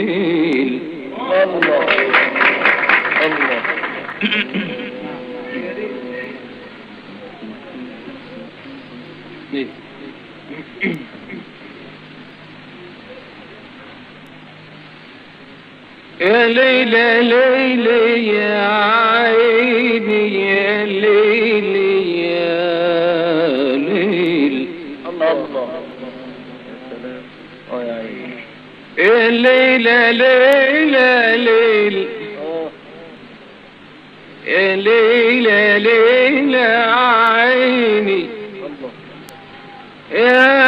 الله الله يا ليلى ليلى يا عيني يا ليلى يا ليل الله يا سلام اه يا عيني يا ليلى ليلى ليل اه يا ليلى ليلى عيني الله يا